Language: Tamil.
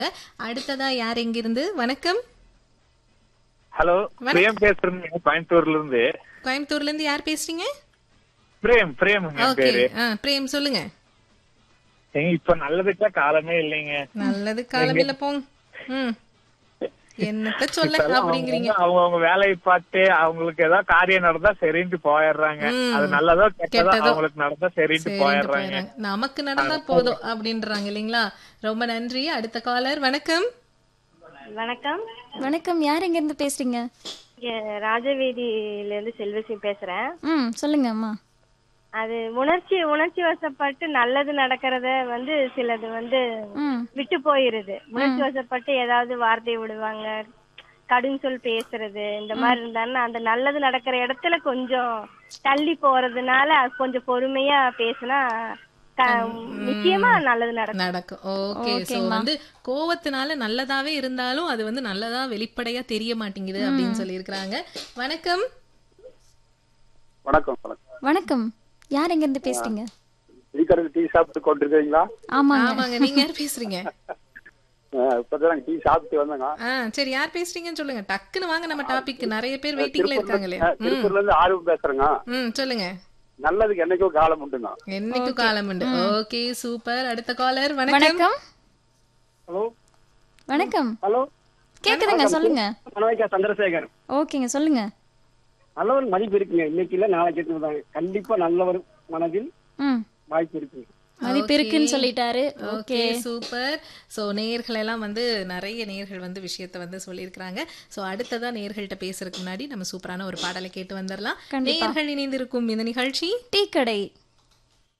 அடுத்ததா யார் எங்கிருந்து வணக்கம் ஹலோ வணக்கம். பிரேம் பேசுறேங்க கோயம்புத்தூர்ல இருந்து கோயம்புத்தூர்ல இருந்து யார் பேசுறீங்க பிரேம் பிரேம் என் ஓகே பேரு பிரேம் சொல்லுங்க ஏங்க, இப்ப நல்லதுக்கா காலமே இல்லைங்க நல்லது காலம் இல்ல போங்க ம் என்னத்த சொல்ல இப்பெல்லாம் அப்படிங்கிறீங்க அவங்க அவங்க அவங்க வேலையை பார்த்து அவங்களுக்கு ஏதாவது காரியம் நடந்தா சரின்ட்டு போயிடுறாங்க ம். அது நல்லதோ கெட்டதோ கெட்டதோ. அவங்களுக்கு நடந்தா சரின்ட்டு சரின்ட்டு போயிடுறாங்க போயிடுறாங்க. நமக்கு நடந்தா போதும் அப்படின்றாங்க இல்லைங்களா ரொம்ப நன்றி அடுத்த காலர் வணக்கம் வணக்கம் வணக்கம் யார் எங்க இருந்து பேசுறீங்க இங்க ராஜவீதியில இருந்து செல்வசி பேசுறேன் ம் சொல்லுங்க அம்மா அது உணர்ச்சி உணர்ச்சி வசப்பட்டு நல்லது நடக்கிறத வந்து சிலது வந்து ம் விட்டு போயிருது உணர்ச்சி வசப்பட்டு ஏதாவது வார்த்தை விடுவாங்க கடும் சொல் பேசுறது இந்த மாதிரி இருந்தாருன்னா அந்த நல்லது நடக்கிற இடத்துல கொஞ்சம் தள்ளி போறதுனால அது கொஞ்சம் பொறுமையா பேசினா க- நிச்சயமா நல்லது நடக்கும் நடக்கும் ஓகே சோ வந்து கோவத்தினால நல்லதாவே இருந்தாலும் அது வந்து நல்லதா வெளிப்படையா தெரிய மாட்டேங்குது அப்படின்னு சொல்லியிருக்கிறாங்க வணக்கம் வணக்கம் வணக்கம் வணக்கம் யார் எங்க இருந்து பேசுறீங்க டீக்கடையில் டீ சாப்பிட்டு கொண்டிருக்கீங்களா ஆமாங்க ஆமாங்க நீங்க யார் பேசுறீங்க அஹ் இப்பதான் நாங்க டீ சாப்பிட்டு வந்தோங்க ஆ சரி யார் பேசுறீங்கன்னு சொல்லுங்க டக்குன்னு வாங்க நம்ம டாபிக் நிறைய பேர் வெயிட்டிங்ல இருக்காங்க இல்லையா அஹ் திருப்பூர்ல இருந்து ஆர்வம் பேசுறேங்க ம் சொல்லுங்க நல்லதுக்கு என்னைக்கும் காலம் உண்டுங்க என்னைக்கு காலம் உண்டு ஓகே சூப்பர் அடுத்த காலர் வணக்கம் வணக்கம் ஹலோ வணக்கம் ஹலோ கேக்குதுங்க சொல்லுங்க மனோஜா சந்திரசேகர் ஓகேங்க சொல்லுங்க நல்லவர் மதிப்பு இருக்குங்க இன்னைக்கு இல்ல நாளைக்கு இருக்குதாங்க கண்டிப்பா நல்லவர் மனதில் ம் வாய்ப்பு இருக்குங்க மதிப்பு இருக்குன்னு சொல்லிட்டாரு ஓகே சூப்பர் சோ நேயர்கள் எல்லாம் வந்து நிறைய நேயர்கள் வந்து விஷயத்த வந்து சொல்லியிருக்கிறாங்க சோ அடுத்ததா நேயர்கள்ட்ட பேசுறதுக்கு முன்னாடி நம்ம சூப்பரான ஒரு பாடலை கேட்டு வந்துடலாம் நேயர்கள் இணைந்திருக்கும் இந்த நிகழ்ச்சி டீ கடை